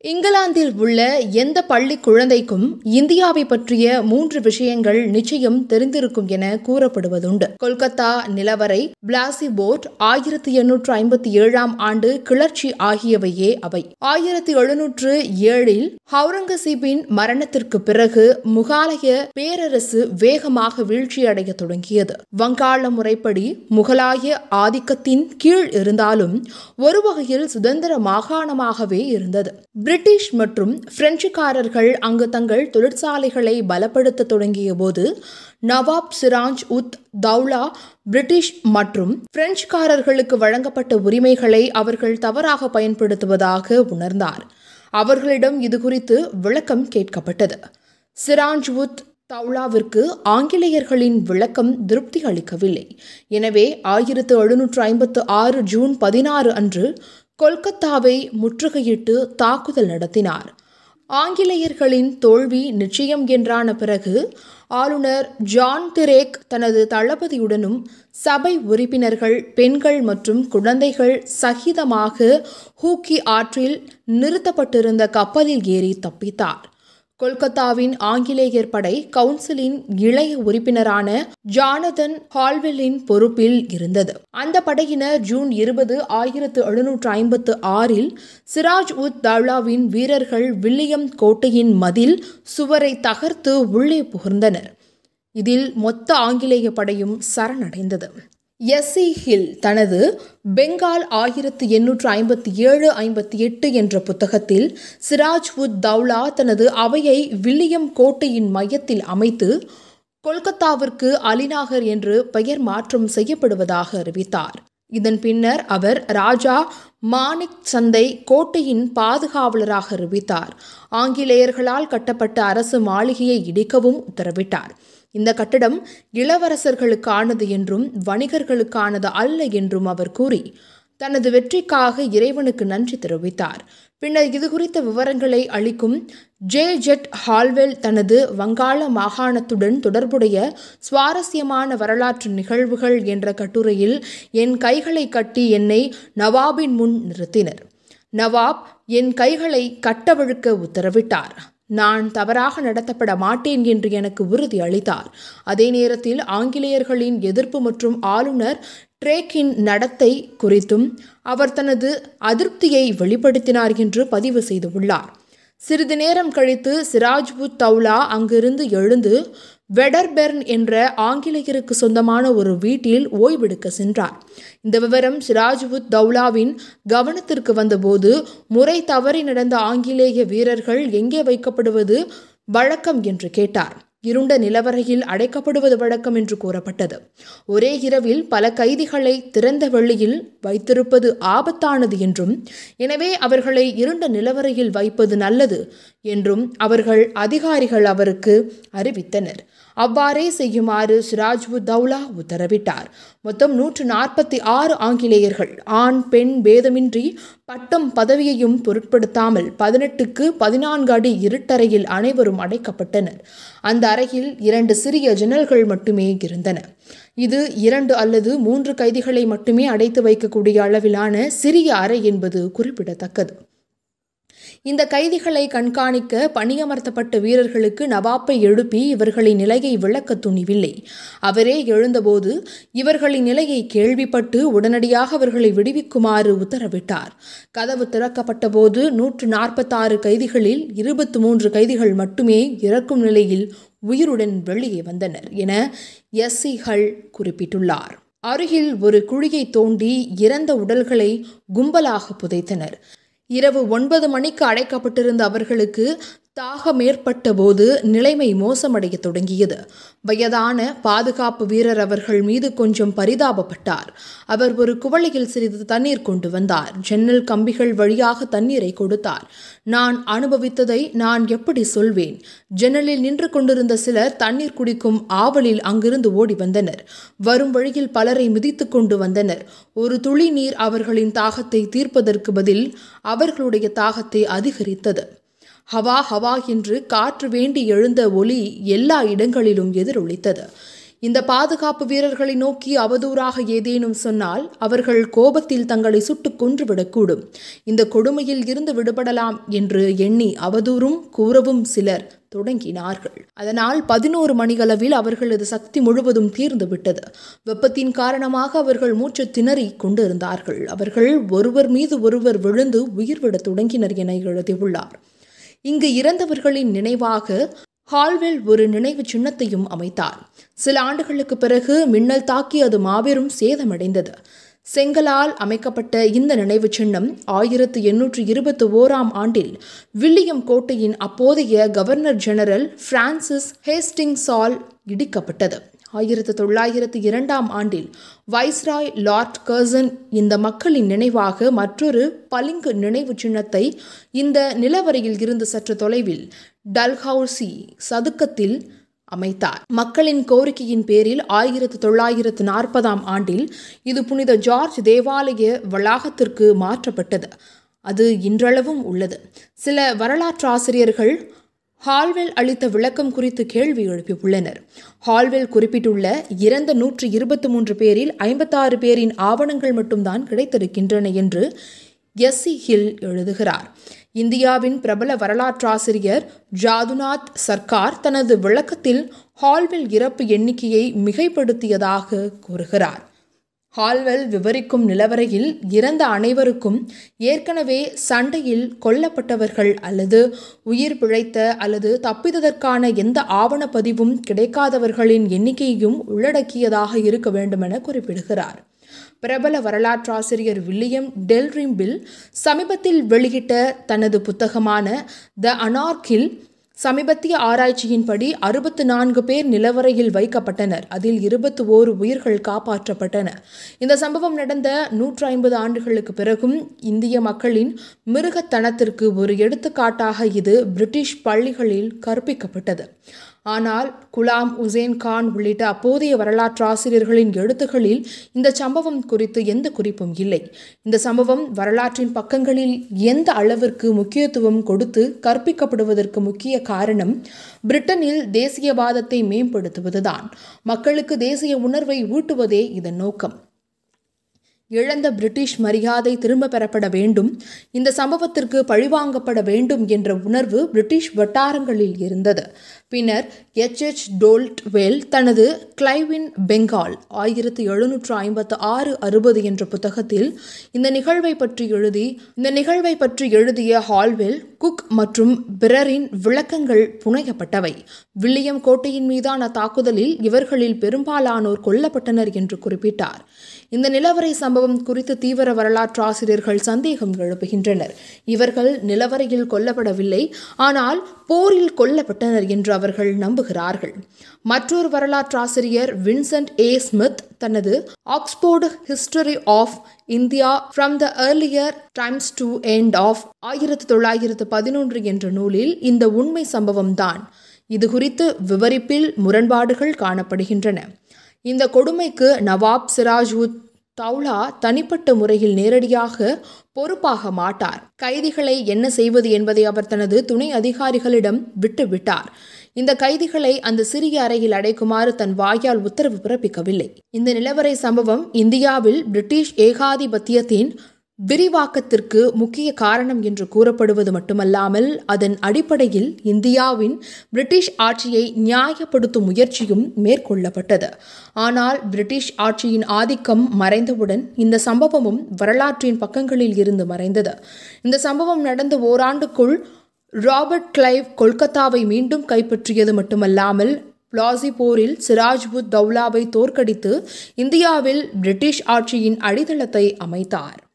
இங்கிலாந்தில் உள்ள எந்த பள்ளி குழந்தைக்கும் இந்தியாவை பற்றிய மூன்று விஷயங்கள் நிச்சயம் தெரிந்திருக்கும் என கூறப்படுவதுண்டு கொல்கத்தா நிலவரை பிளாசி போர்ட் ஆயிரத்தி எண்ணூற்று ஐம்பத்தி ஏழாம் ஆண்டு கிளர்ச்சி ஆகியவையே அவை ஆயிரத்தி எழுநூற்று ஏழில் ஹவுரங்கசீபின் மரணத்திற்கு பிறகு முகாலய பேரரசு வேகமாக வீழ்ச்சியடைய தொடங்கியது வங்காள முறைப்படி முகலாய ஆதிக்கத்தின் கீழ் இருந்தாலும் ஒரு வகையில் சுதந்திர மாகாணமாகவே இருந்தது பிரிட்டிஷ் மற்றும் பிரெஞ்சுக்காரர்கள் அங்கு தங்கள் தொழிற்சாலைகளை பலப்படுத்த தொடங்கிய போது நவாப் சிராஜ் உத் தௌலா பிரிட்டிஷ் மற்றும் பிரெஞ்சுக்காரர்களுக்கு வழங்கப்பட்ட உரிமைகளை அவர்கள் தவறாக பயன்படுத்துவதாக உணர்ந்தார் அவர்களிடம் இது குறித்து விளக்கம் கேட்கப்பட்டது சிராஜ் உத் தௌலாவிற்கு ஆங்கிலேயர்களின் விளக்கம் திருப்தி அளிக்கவில்லை எனவே ஆயிரத்து எழுநூற்று ஐம்பத்து ஆறு ஜூன் பதினாறு அன்று கொல்கத்தாவை முற்றுகையிட்டு தாக்குதல் நடத்தினார் ஆங்கிலேயர்களின் தோல்வி நிச்சயம் என்றான பிறகு ஆளுநர் ஜான் திரேக் தனது தளபதியுடனும் சபை உறுப்பினர்கள் பெண்கள் மற்றும் குழந்தைகள் சகிதமாக ஹூக்கி ஆற்றில் நிறுத்தப்பட்டிருந்த கப்பலில் ஏறி தப்பித்தார் கொல்கத்தாவின் ஆங்கிலேயர் படை கவுன்சிலின் இளைய உறுப்பினரான ஜானதன் ஹால்வெல்லின் பொறுப்பில் இருந்தது அந்த படையினர் ஜூன் இருபது ஆயிரத்து எழுநூற்று ஐம்பத்து ஆறில் சிராஜ் உத் தௌலாவின் வீரர்கள் வில்லியம் கோட்டையின் மதில் சுவரை தகர்த்து உள்ளே புகுந்தனர் இதில் மொத்த ஆங்கிலேய படையும் சரணடைந்தது எஸ் சி ஹில் தனது பெங்கால் ஆயிரத்து எண்ணூற்று ஐம்பத்தி ஏழு ஐம்பத்தி எட்டு என்ற புத்தகத்தில் சிராஜ் உத் தௌலா தனது அவையை வில்லியம் கோட்டையின் மையத்தில் அமைத்து கொல்கத்தாவிற்கு அலிநாகர் என்று பெயர் மாற்றம் செய்யப்படுவதாக அறிவித்தார் இதன் பின்னர் அவர் ராஜா மாணிக் சந்தை கோட்டையின் பாதுகாவலராக அறிவித்தார் ஆங்கிலேயர்களால் கட்டப்பட்ட அரசு மாளிகையை இடிக்கவும் உத்தரவிட்டார் இந்த கட்டடம் இளவரசர்களுக்கானது என்றும் வணிகர்களுக்கானது அல்ல என்றும் அவர் கூறி தனது வெற்றிக்காக இறைவனுக்கு நன்றி தெரிவித்தார் பின்னர் இது குறித்த விவரங்களை அளிக்கும் ஜே ஜெட் ஹால்வெல் தனது வங்காள மாகாணத்துடன் தொடர்புடைய சுவாரஸ்யமான வரலாற்று நிகழ்வுகள் என்ற கட்டுரையில் என் கைகளை கட்டி என்னை நவாபின் முன் நிறுத்தினர் நவாப் என் கைகளை கட்டவிழுக்க உத்தரவிட்டார் நான் தவறாக நடத்தப்பட மாட்டேன் என்று எனக்கு உறுதி அளித்தார் அதே நேரத்தில் ஆங்கிலேயர்களின் எதிர்ப்பு மற்றும் ஆளுநர் ட்ரேக்கின் நடத்தை குறித்தும் அவர் தனது அதிருப்தியை வெளிப்படுத்தினார் என்று பதிவு செய்துள்ளார் சிறிது நேரம் கழித்து சிராஜ்புத் தௌலா அங்கிருந்து எழுந்து வெடர்பெர்ன் என்ற ஆங்கிலேயருக்கு சொந்தமான ஒரு வீட்டில் ஓய்வெடுக்க சென்றார் இந்த விவரம் சிராஜ்வுத் தௌலாவின் கவனத்திற்கு வந்தபோது முறை தவறி நடந்த ஆங்கிலேய வீரர்கள் எங்கே வைக்கப்படுவது வழக்கம் என்று கேட்டார் இருண்ட நிலவரையில் அடைக்கப்படுவது வழக்கம் என்று கூறப்பட்டது ஒரே இரவில் பல கைதிகளை திறந்த வெளியில் வைத்திருப்பது ஆபத்தானது என்றும் எனவே அவர்களை இருண்ட நிலவரையில் வைப்பது நல்லது என்றும் அவர்கள் அதிகாரிகள் அவருக்கு அறிவித்தனர் அவ்வாறே செய்யுமாறு சிராஜ்வுத் தௌலா உத்தரவிட்டார் மொத்தம் நூற்று நாற்பத்தி ஆறு ஆங்கிலேயர்கள் ஆண் பெண் பேதமின்றி பட்டம் பதவியையும் பொருட்படுத்தாமல் பதினெட்டுக்கு பதினான்கு அடி இருட்டறையில் அனைவரும் அடைக்கப்பட்டனர் அந்த அறையில் இரண்டு சிறிய ஜன்னல்கள் மட்டுமே இருந்தன இது இரண்டு அல்லது மூன்று கைதிகளை மட்டுமே அடைத்து வைக்கக்கூடிய அளவிலான சிறிய அறை என்பது குறிப்பிடத்தக்கது இந்த கைதிகளை கண்காணிக்க பணியமர்த்தப்பட்ட வீரர்களுக்கு நவாப்பை எழுப்பி இவர்களின் நிலையை விளக்க துணிவில்லை அவரே எழுந்தபோது இவர்களின் நிலையை கேள்விப்பட்டு உடனடியாக அவர்களை விடுவிக்குமாறு உத்தரவிட்டார் கதவு திறக்கப்பட்ட போது நூற்று நாற்பத்தாறு கைதிகளில் இருபத்தி மூன்று கைதிகள் மட்டுமே இறக்கும் நிலையில் உயிருடன் வெளியே வந்தனர் என எஸ் சி ஹல் குறிப்பிட்டுள்ளார் அருகில் ஒரு குழியை தோண்டி இறந்த உடல்களை கும்பலாக புதைத்தனர் இரவு ஒன்பது மணிக்கு அடைக்கப்பட்டிருந்த அவர்களுக்கு தாகம் ஏற்பட்ட போது நிலைமை மோசமடைய தொடங்கியது வயதான பாதுகாப்பு வீரர் அவர்கள் மீது கொஞ்சம் பரிதாபப்பட்டார் அவர் ஒரு குவளையில் சிறிது தண்ணீர் கொண்டு வந்தார் ஜன்னல் கம்பிகள் வழியாக தண்ணீரை கொடுத்தார் நான் அனுபவித்ததை நான் எப்படி சொல்வேன் ஜன்னலில் நின்று கொண்டிருந்த சிலர் தண்ணீர் குடிக்கும் ஆவலில் அங்கிருந்து ஓடி வந்தனர் வரும் வழியில் பலரை மிதித்து கொண்டு வந்தனர் ஒரு துளி நீர் அவர்களின் தாகத்தை தீர்ப்பதற்கு பதில் அவர்களுடைய தாகத்தை அதிகரித்தது ஹவா ஹவா என்று காற்று வேண்டி எழுந்த ஒலி எல்லா இடங்களிலும் எதிரொலித்தது இந்த பாதுகாப்பு வீரர்களை நோக்கி அவதூறாக ஏதேனும் சொன்னால் அவர்கள் கோபத்தில் தங்களை சுட்டுக் கொன்றுவிடக்கூடும் இந்த கொடுமையில் இருந்து விடுபடலாம் என்று எண்ணி அவதூறும் கூறவும் சிலர் தொடங்கினார்கள் அதனால் பதினோரு மணிகளவில் அவர்களது சக்தி முழுவதும் தீர்ந்து விட்டது வெப்பத்தின் காரணமாக அவர்கள் மூச்சு திணறி கொண்டிருந்தார்கள் அவர்கள் ஒருவர் மீது ஒருவர் விழுந்து உயிர்விட தொடங்கினர் என எழுதியுள்ளார் இங்கு இறந்தவர்களின் நினைவாக ஹால்வெல் ஒரு நினைவு சின்னத்தையும் அமைத்தார் சில ஆண்டுகளுக்கு பிறகு மின்னல் தாக்கி அது மாபெரும் சேதமடைந்தது செங்கலால் அமைக்கப்பட்ட இந்த நினைவு சின்னம் ஆயிரத்து எண்ணூற்று இருபத்தி ஓராம் ஆண்டில் வில்லியம் கோட்டையின் அப்போதைய கவர்னர் ஜெனரல் பிரான்சிஸ் ஹேஸ்டிங்ஸால் இடிக்கப்பட்டது ஆயிரத்து தொள்ளாயிரத்து இரண்டாம் ஆண்டில் வைஸ்ராய் லார்ட் கர்சன் இந்த மக்களின் நினைவாக மற்றொரு பளிங்கு நினைவு சின்னத்தை இந்த நிலவரையில் இருந்து சற்று தொலைவில் டல்ஹவுசி சதுக்கத்தில் அமைத்தார் மக்களின் கோரிக்கையின் பேரில் ஆயிரத்து தொள்ளாயிரத்து நாற்பதாம் ஆண்டில் இது புனித ஜார்ஜ் தேவாலய வளாகத்திற்கு மாற்றப்பட்டது அது இன்றளவும் உள்ளது சில வரலாற்றாசிரியர்கள் ஹால்வெல் அளித்த விளக்கம் குறித்து கேள்வி எழுப்பியுள்ளனர் ஹால்வெல் குறிப்பிட்டுள்ள இறந்த நூற்று இருபத்தி மூன்று பேரில் ஐம்பத்தாறு பேரின் ஆவணங்கள் மட்டும்தான் கிடைத்திருக்கின்றன என்று எஸ் சி ஹில் எழுதுகிறார் இந்தியாவின் பிரபல வரலாற்றாசிரியர் ஜாதுநாத் சர்க்கார் தனது விளக்கத்தில் ஹால்வெல் இறப்பு எண்ணிக்கையை மிகைப்படுத்தியதாக கூறுகிறார் ஹால்வெல் விவரிக்கும் நிலவரையில் இறந்த அனைவருக்கும் ஏற்கனவே சண்டையில் கொல்லப்பட்டவர்கள் அல்லது உயிர் பிழைத்த அல்லது தப்பித்ததற்கான எந்த ஆவணப்பதிவும் கிடைக்காதவர்களின் எண்ணிக்கையும் உள்ளடக்கியதாக இருக்க வேண்டுமென குறிப்பிடுகிறார் பிரபல வரலாற்றாசிரியர் வில்லியம் டெல்ரிம்பில் சமீபத்தில் வெளியிட்ட தனது புத்தகமான த அனார்கில் சமீபத்திய ஆராய்ச்சியின்படி அறுபத்து நான்கு பேர் நிலவரையில் வைக்கப்பட்டனர் அதில் இருபத்தி ஓரு உயிர்கள் காப்பாற்றப்பட்டன இந்த சம்பவம் நடந்த நூற்று ஐம்பது ஆண்டுகளுக்கு பிறகும் இந்திய மக்களின் மிருகத்தனத்திற்கு ஒரு எடுத்துக்காட்டாக இது பிரிட்டிஷ் பள்ளிகளில் கற்பிக்கப்பட்டது ஆனால் குலாம் உசேன் கான் உள்ளிட்ட அப்போதைய வரலாற்றாசிரியர்களின் எழுத்துகளில் இந்த சம்பவம் குறித்து எந்த குறிப்பும் இல்லை இந்த சம்பவம் வரலாற்றின் பக்கங்களில் எந்த அளவிற்கு முக்கியத்துவம் கொடுத்து கற்பிக்கப்படுவதற்கு முக்கிய காரணம் பிரிட்டனில் தேசியவாதத்தை மேம்படுத்துவதுதான் மக்களுக்கு தேசிய உணர்வை ஊட்டுவதே இதன் நோக்கம் இழந்த பிரிட்டிஷ் மரியாதை திரும்ப பெறப்பட வேண்டும் இந்த சம்பவத்திற்கு பழிவாங்கப்பட வேண்டும் என்ற உணர்வு பிரிட்டிஷ் வட்டாரங்களில் இருந்தது பின்னர் எச் எச் டோல்ட்வெல் தனது கிளைவின் பெங்கால் ஆயிரத்தி எழுநூற்று ஐம்பத்து ஆறு அறுபது என்ற புத்தகத்தில் இந்த நிகழ்வை பற்றி எழுதி இந்த நிகழ்வை பற்றி எழுதிய ஹால்வெல் குக் மற்றும் பிறரின் விளக்கங்கள் புனையப்பட்டவை வில்லியம் கோட்டையின் மீதான தாக்குதலில் இவர்களில் பெரும்பாலானோர் கொல்லப்பட்டனர் என்று குறிப்பிட்டார் இந்த நிலவரை சம்பவம் குறித்து தீவிர வரலாற்று ஆசிரியர்கள் சந்தேகம் எழுப்புகின்றனர் இவர்கள் நிலவரையில் கொல்லப்படவில்லை ஆனால் போரில் கொல்லப்பட்டனர் என்று அவர்கள் நம்புகிறார்கள் மற்றொரு வரலாற்றாசிரியர் வின்சென்ட் ஏ ஸ்மித் தனது Oxford history of India from the earlier times to end of ஆயிரத்தி தொள்ளாயிரத்து பதினொன்று என்ற நூலில் இந்த உண்மை சம்பவம்தான் இது குறித்து விவரிப்பில் முரண்பாடுகள் காணப்படுகின்றன இந்த கொடுமைக்கு நவாப் சிராஜுத் தௌலா தனிப்பட்ட முறையில் நேரடியாக பொறுப்பாக மாட்டார் கைதிகளை என்ன செய்வது என்பதை அவர் தனது துணை அதிகாரிகளிடம் விட்டுவிட்டார் இந்த கைதிகளை அந்த சிறிய அறையில் அடைக்குமாறு தன் வாயால் உத்தரவு பிறப்பிக்கவில்லை இந்த நிலவரை சம்பவம் இந்தியாவில் பிரிட்டிஷ் ஏகாதிபத்தியத்தின் விரிவாக்கத்திற்கு முக்கிய காரணம் என்று கூறப்படுவது மட்டுமல்லாமல் அதன் அடிப்படையில் இந்தியாவின் பிரிட்டிஷ் ஆட்சியை நியாயப்படுத்தும் முயற்சியும் மேற்கொள்ளப்பட்டது ஆனால் பிரிட்டிஷ் ஆட்சியின் ஆதிக்கம் மறைந்தவுடன் இந்த சம்பவமும் வரலாற்றின் பக்கங்களில் இருந்து மறைந்தது இந்த சம்பவம் நடந்த ஓராண்டுக்குள் ராபர்ட் கிளைவ் கொல்கத்தாவை மீண்டும் கைப்பற்றியது மட்டுமல்லாமல் பிளாசி போரில் சிராஜ்புத் தௌலாவை தோற்கடித்து இந்தியாவில் பிரிட்டிஷ் ஆட்சியின் அடித்தளத்தை அமைத்தார்